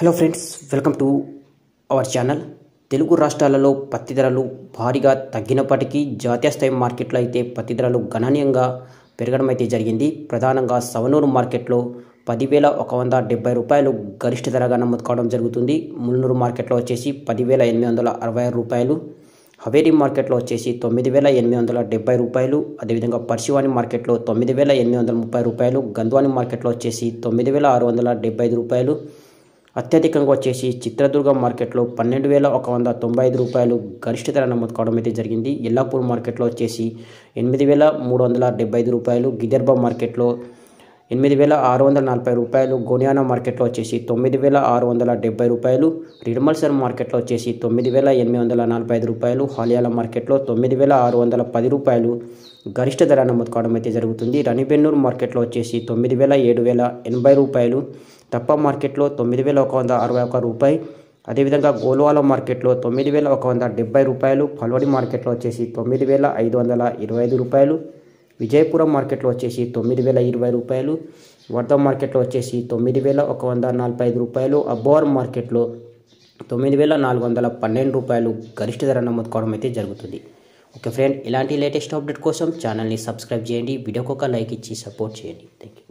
hello friends welcome to our channel Telugu రాష్ట్రాలలో పత్తి ధరలు భారీగా తగ్గినప్పటికీ జాతీయ స్థాయి మార్కెట్లో అయితే పత్తి ధరలు గణనీయంగా పెరగడం అయితే జరిగింది ప్రధానంగా సవనూరు మార్కెట్లో పదివేల ఒక వంద డెబ్బై రూపాయలు గరిష్ట ధరగా నమోదు కావడం జరుగుతుంది మున్నూరు మార్కెట్లో వచ్చేసి పదివేల ఎనిమిది వందల అరవై ఆరు రూపాయలు హవేరీ మార్కెట్లో వచ్చేసి తొమ్మిది వేల ఎనిమిది వందల డెబ్బై రూపాయలు అదేవిధంగా పర్శివాని మార్కెట్లో తొమ్మిది వేల ఎనిమిది వందల ముప్పై రూపాయలు గంధ్వాని మార్కెట్లో వచ్చేసి తొమ్మిది వేల ఆరు వందల డెబ్బై ఐదు రూపాయలు అత్యధికంగా వచ్చేసి చిత్రదుర్గ మార్కెట్లో పన్నెండు వేల ఒక వంద తొంభై ఐదు రూపాయలు గరిష్ట ధర నమోదు కావడం అయితే జరిగింది ఎల్లాపూర్ మార్కెట్లో వచ్చేసి ఎనిమిది వేల మూడు వందల డెబ్బై ఐదు రూపాయలు గిదర్బ మార్కెట్లో ఎనిమిది వేల ఆరు వందల నలభై రూపాయలు గోనియానా మార్కెట్లో వచ్చేసి తొమ్మిది వేల ఆరు వందల డెబ్బై రూపాయలు రిడమల్సర్ మార్కెట్లో వచ్చేసి తొమ్మిది వేల ఎనిమిది వందల నలభై ఐదు రూపాయలు హాలియాల మార్కెట్లో తొమ్మిది వేల ఆరు వందల పది రూపాయలు గరిష్ట ధర నమోదు కావడం అయితే జరుగుతుంది రణిబెన్నూరు మార్కెట్లో వచ్చేసి తొమ్మిది వేల ఏడు వేల ఎనభై రూపాయలు తప్ప మార్కెట్లో తొమ్మిది వేల ఒక వంద అరవై ఒక రూపాయి అదేవిధంగా గోల్వాల మార్కెట్లో తొమ్మిది వేల ఒక వంద డెబ్బై రూపాయలు ఫల్వడి మార్కెట్లో వచ్చేసి తొమ్మిది వేల ఐదు వందల ఇరవై ఐదు రూపాయలు విజయపురం మార్కెట్లో వచ్చేసి తొమ్మిది వేల ఇరవై రూపాయలు వర్ధ మార్కెట్లో వచ్చేసి తొమ్మిది వేల ఒక వంద నలభై ఐదు రూపాయలు అబ్బోర్ మార్కెట్లో తొమ్మిది వేల నాలుగు వందల పన్నెండు రూపాయలు గరిష్ట ధర నమోదు కావడం అయితే జరుగుతుంది ఓకే ఫ్రెండ్ ఇలాంటి లేటెస్ట్ అప్డేట్ కోసం ఛానల్ని సబ్స్క్రైబ్ చేయండి వీడియోకి ఒక లైక్ ఇచ్చి సపోర్ట్ చేయండి థ్యాంక్ యూ